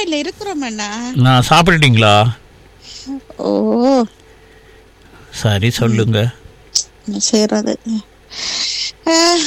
வேலையில இருக்கிறோம் அண்ணா நான் சாப்பிட்டுட்டீங்களா ஓ சரி சொல்லுங்க என்ன செய்யறது அஹ்,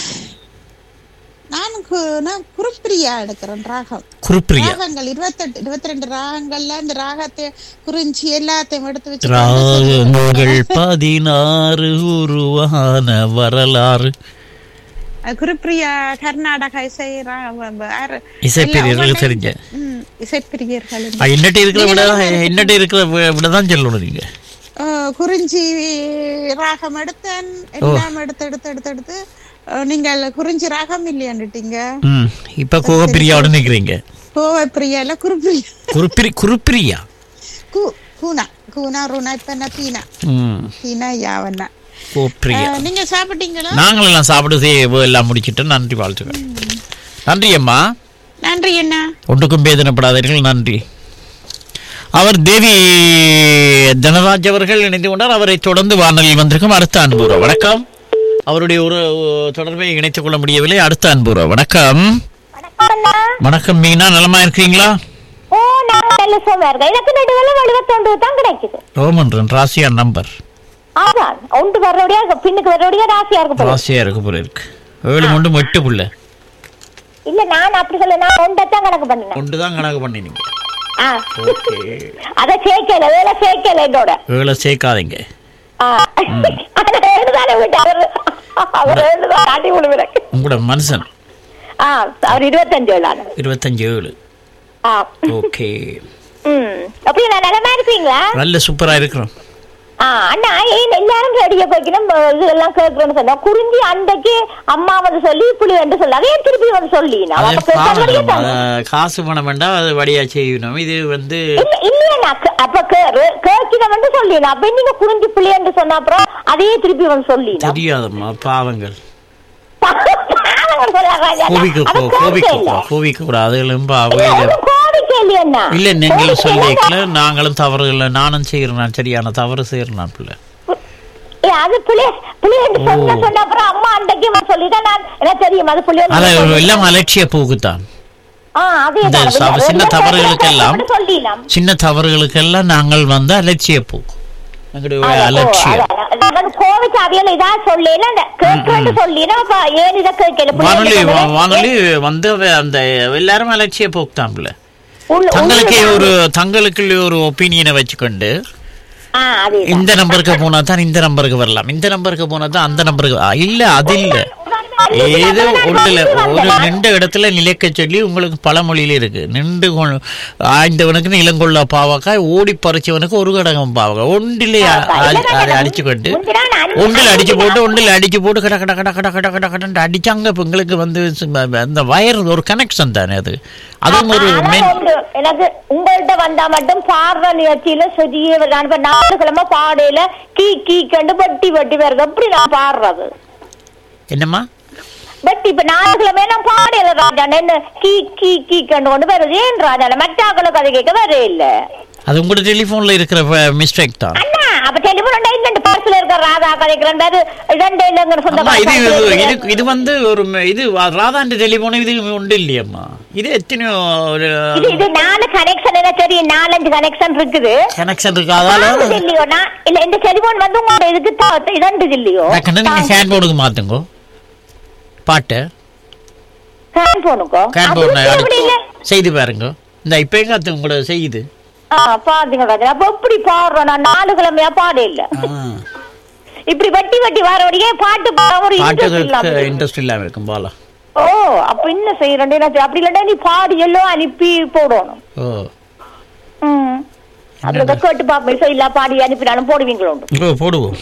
நான் கு- நான் குறுப்பிரியா எடுக்கிறேன் ராகம் குருப்பிரியா ராகங்கள் இருபத்தெட்டு இருபத்தி ரெண்டு ராகங்கள்ல இந்த ராகத்தை குறிஞ்சி எல்லாத்தையும் எடுத்து வச்சு ராகங்கள் பதினாறு உருவான வரலாறு அஹ், குருப்பிரியா கர்நாடக இசை ரா- வ- வ- ஆறு- இசைப்பிரியர்கள் எல்லாம் தெரிஞ்ச ம், இசைப்பிரியர்கள் ஆ, என்னட்ட இருக்கிற விட என்னட்ட இருக்கிற வி- விட தான் சொல்லணும் நீங்க அஹ், குறிஞ்சி ராகம் எடுத்தேன் எல்லாம் எடுத்து எடுத்து எடுத்து எடுத்து அஹ், நீங்கள் குறிஞ்சி ராகம் இல்லையாண்டுட்டீங்க ம் இப்ப கோகப்பிரியாவோட நிக்கிறீங்க கோவை பிரியால குருப்பிரியா குருப்பிரி குருப்பிரியா கு கூனா கூனா ருனா இப்ப என்ன பீனா ம் பீனா யாவண்ணா கோப்பிரியா அஹ், நீங்க சாப்பிட்டீங்களா நாங்கள் எல்லாம் சாப்பிட்டு செய்ய எல்லாம் முடிச்சிட்டு நன்றி வாழ்த்துக்கள் நன்றி அம்மா நன்றி அண்ணா ஒன்றுக்கும் வேதனைப்படாதீர்கள் நன்றி அவர் தேவி தனராஜ் அவர்கள் இணைந்து கொண்டார் அவரை தொடர்ந்து வானொலியில் வந்திருக்கும் அடுத்த அன்புறோம் வணக்கம் அவருடைய ஒரு தொடர்பை இணைத்துக் கொள்ள முடியவில்லை அடுத்த அன்புறோம் வணக்கம் வணக்கம் மீனா நலமா இருக்கீங்களா ஓ நாங்க நல்ல சும்மா இருக்கோம் எனக்கு நடுவில் எழுபத்தொண்டு தான் கிடைக்குது ரோமன்றன் ராசியா நம்பர் அதான் ஒன்று வர்றபடியா பின்னுக்கு வர்றபடியா ராசியா இருக்கு போல. ராசியா இருக்கு போல இருக்கு ஏழு மூன்று எட்டு புள்ள இல்ல நான் அப்படி சொல்ல நான் ஒன்றை தான் கணக்கு பண்ணினேன் ஒன்று தான் கணக்கு பண்ணினீங்க ஆ. ஓகே அத சேர்க்கல வேலை சேர்க்கல என்னோட ஏழை சேர்க்காதீங்க ஆ. ஆனா எழுதானே விட்டு அவர் அவர் எழுதுதான் அடி விழுவிறக்கு உங்களோட மனுஷன் ஆ அவர் இருபத்தஞ்சு எழுதான இருபத்தஞ்சு ஏழு ஆ ஓகே ம் அப்படி நான் நிலமா இருப்பீங்களா நல்ல சூப்பரா இருக்கிறோம் ஆ அண்ணா ஏன் எல்லாரும் ரெடியா போய்க்கணும் இதெல்லாம் கேட்கறேன்னு சொன்னா குறிஞ்சி அன்றைக்கு அம்மா வந்து சொல்லி புளி வந்து சொல்லி அதே திருப்பி வந்து சொல்லி நான் அது அப்ப கேட்காம பாவம் தானே. அத காசு பணம் வேண்டாம் அது வழியா செய்யணும் இது வந்து இல்ல இல்லையா அப்ப கேட்கிற வந்து சொல்லி அப்ப நீங்க குறிஞ்சி புளி என்று சொன்ன அப்புறம் அதையே திருப்பி வந்து சொல்லி தெரியாதம்மா பாவங்கள் கோபிக்க கோபிக்க கோபிக்க கூடாது பாவம் கோபிக்க இல்லையா இல்ல நீங்களும் சொல்லிக்கல நாங்களும் தவறுகள் நானும் செய்யறேன் சரியான தவறு செய்யறேன் பிள்ளை அது புளி புளி என்று சொன்ன சொன்ன அப்புறம் அம்மா அன்றைக்கு வந்து சொல்லிதான் நான் எனக்கு தெரியும் அது புளி அத எல்லாம் அலட்சிய போக்குத்தான் ஆ அதே இந்த தான். சவ- சின்ன ஒரு தவறுகளுக்கெல்லாம் மட்டும் சொல்லிடலாம் சின்ன தவறுகளுக்கெல்லாம் நாங்கள் வந்து அலட்சிய போக்கு எங்களுடைய அலட்சியம் கோவிச்சு அவியல் இதா சொல்லல கேட்கறது சொல்லினா அப்ப ஏன் இதை கேட்கல வானொலி வானொலி வந்து அவ- அந்த எல்லாரும் அலட்சிய போக்கு தான் பிள்ளை தங்களுக்கே ஒரு தங்களுக்குள்ள ஒரு ஒப்பீனியனை வச்சுக்கொண்டு அதே இந்த நம்பருக்கு போனா தான் இந்த நம்பருக்கு வரலாம் இந்த நம்பருக்கு போனா தான் அந்த நம்பருக்கு ஆ, இல்ல அது இல்ல ஏதோ ஒன்றுல ஒரு நின்ற இடத்துல நிலைக்க சொல்லி உங்களுக்கு பழமொழியில இருக்கு நின்று கொள்- ஆய்ந்தவனுக்கு நிலங்கொள்ள பாவக்காய் ஓடி பறிச்சவனுக்கு ஒரு கடகம் பாவக்காய் ஒன்றிலே அ- அ- அதை அடிச்சு கொண்டு ஒன்றில் அடிச்சு போட்டு ஒன்றில் அடிச்சு போட்டு கட கட கட கட கட கட கடன்னு அடிச்சாங்க இப்ப உங்களுக்கு வந்து சு- அந்த வயர் ஒரு கனெக்ஷன் தானே அது அதுவும் ஒரு ஆனா மென் ஒன்று, எனக்கு உங்கள்ட்ட வந்தா மட்டும் பாடுற நிகழ்ச்சியில சரியே நான் இப்ப நாலு கிழமை பாடையில கீ கீ கண்டு வட்டி வட்டி வருது எப்படி நான் பாடுறது என்னம்மா பட் இப்ப நாலு கிழமை நான் பாடையில ராஜான் என்ன கீ கீ கீ கண்டு கொண்டு வருது ஏன் ராஜான மற்றாக்களுக்கு அது கேட்க வரே இல்ல அது உங்களோட டெலிஃபோன்ல இருக்கிற மிஸ்டேக் தான் அண்ணா அப்ப டெலிபோன் இல்ல பார்சல் இருக்க ராதா கதைக்கிறேன் வேறு ரெண்டு இல்லைங்கிற சொந்த அம்மா இது இது- இது இது வந்து ஒரு ம- இது ராதாண்ட டெலிஃபோன் இது உண்டு இல்லையம்மா இது எத்தனையோ ஒரு இது இது நாலு கனெக்ஷன் என்ன தெரியும் நாலஞ்சு கனெக்ஷன் இருக்குது கனெக்ஷன் இருக்காதால நாலு இல்லையோ நான் இல்ல இந்த டெலிபோன் வந்து உங்களோட இதுக்கு தா- இரண்டு இல்லையோ டக்குன்னு நீங்க கேன் போர்டுக்கு மாத்துங்க பாட்டு ஃபேன் போனுக்கோ கேன் அப்படி போர்டு அப்படி இல்ல செய்து பாருங்க இந்த இப்ப எங்க அது உங்களோட செய்யுது ஆ பாத்தீங்க ராஜா அப்ப எப்படி பாடுறோம் நான் நாலு கிழமையா பாட இல்ல இப்படி வட்டி வட்டி வரவடியே பாட்டு பாட ஒரு இன்ட்ரெஸ்ட் பாட்டுக்கு இல்லாம இன்ட்ரெஸ்ட் இல்லாம இருக்கும் பாலா ஓ அப்ப என்ன செய்யறேன் அப்படி இல்லடா நீ பாடி எல்லாம் அனுப்பி போடணும் ஓ ம் அதுல கேட்டு பாப்பேன் சோ இல்ல பாடி அனுப்பினாலும் போடுவீங்களோ ஓ போடுவோம்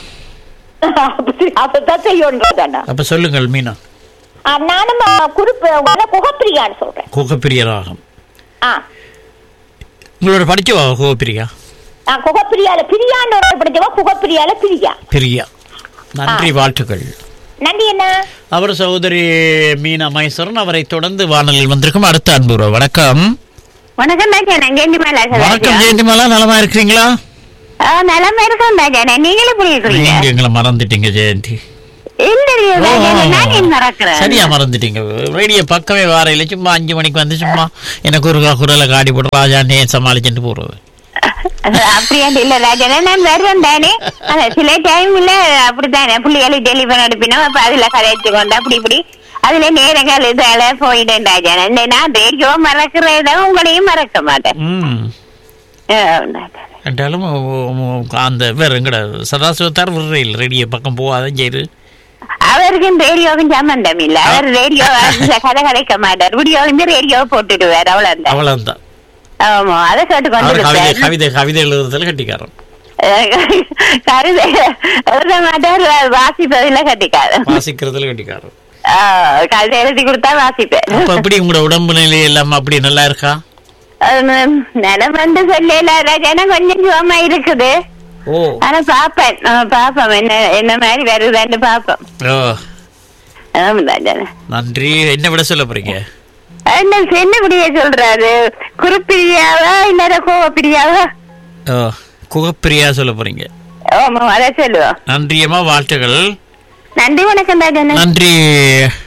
அப்பதான் செய்யணும்ன்றதாண்டா அப்ப சொல்லுங்கள் மீனா நானும் ஆ, குறிப்பு உங்களை குகப்பிரியான்னு சொல்றேன் குகப்பிரிய ராகம் ஆ உங்களோட படிச்சவா குகப்பிரியா ஆ, குகப்பிரியால பிரியான்னு ஒரு படிச்சவா குகப்பிரியால பிரியா பிரியா நன்றி வாழ்த்துக்கள் நன்றி என்ன அவர் சகோதரி மீனா மைசூரன் அவரை தொடர்ந்து வானலில் வந்திருக்கும் அடுத்த அன்புறோ வணக்கம் வணக்கம் ராஜாண்ணா கேண்டி மேல வணக்கம் ஜெயந்திமாலா நலமா இருக்கிறீங்களா நிலைமை இருக்கும் ராஜாண்ணா நீங்களே புரிய நீங்க எங்களை மறந்துட்டீங்க ஜெயந்தி இல்லையே ஓ, ராஜன் நான் ஏன் மறக்கிறேன் சரியா மறந்துட்டீங்க ரேடியோ பக்கமே வார இல்லை சும்மா அஞ்சு மணிக்கு வந்து சும்மா எனக்கு ஒரு குரலை காடி போட்டு ராஜா நே சமாளிச்சுட்டு போறது அப்படியா இல்ல ராஜன் நான் வருவேன் தானே ஆனா சில டைம்ல அப்படித்தானே பிள்ளைகளை டெலிஃபோன் அனுப்பினோம் அப்ப அதுல கதைச்சு கொண்டு அப்படி இப்படி அதுல நேரங்கள் இதால போயிட்டேன் ராஜன் இந்த நான் ரேடியோ மறக்கிறத உங்களையும் மறக்க மாட்டேன் ம் அஹ் என்றாலும் ஓ- ஓ- அந்த வேற எங்கட சதாசிவத்தார் விடுற இல்லை ரேடியோ பக்கம் போகாதான் செய்யுது அவருக்கும் ரேடியோவுக்கும் சம்பந்தம் இல்ல அவர் ரேடியோ கதை கதைக்க மாட்டார் வீடியோ வந்து ரேடியோ போட்டுடுவார் அவ்வளவுதான் அவ்வளவுதான் ஆமா அதை கேட்டு அவர் கொண்டு கவிதை இருப்பார். கவிதை கவிதை எழுதுறதுல கட்டிக்காரன் கருதை எழுத மாட்டார் வாசிப்பதில் கட்டிக்காது வாசிக்கிறதுல கட்டிக்காரன் கவிதை எழுதி கொடுத்தா வாசிப்பேன் அப்ப எப்படி உங்களோட உடம்பு நிலை எல்லாம் அப்படி நல்லா இருக்கா நிலம் வந்து சொல்லல ராஜானா கொஞ்சம் சுகமா இருக்குது ஓ ஆனா பாப்பேன் ஆ, பாப்போம் என்ன என்ன மாதிரி வருதுன்னு பாப்போம் ஓ ஆமா ராஜானா நன்றி என்ன விட சொல்ல போறீங்க என்ன என்னபடியே சொல்றாரு குறுப்பிரியாவா இல்ல கோவப்பிரியாவா ஓ குகப்பிரியா சொல்ல போறீங்க ஆமா அதை சொல்லுவோம் நன்றியம்மா வாழ்த்துக்கள் நன்றி வணக்கம் ராஜானா நன்றி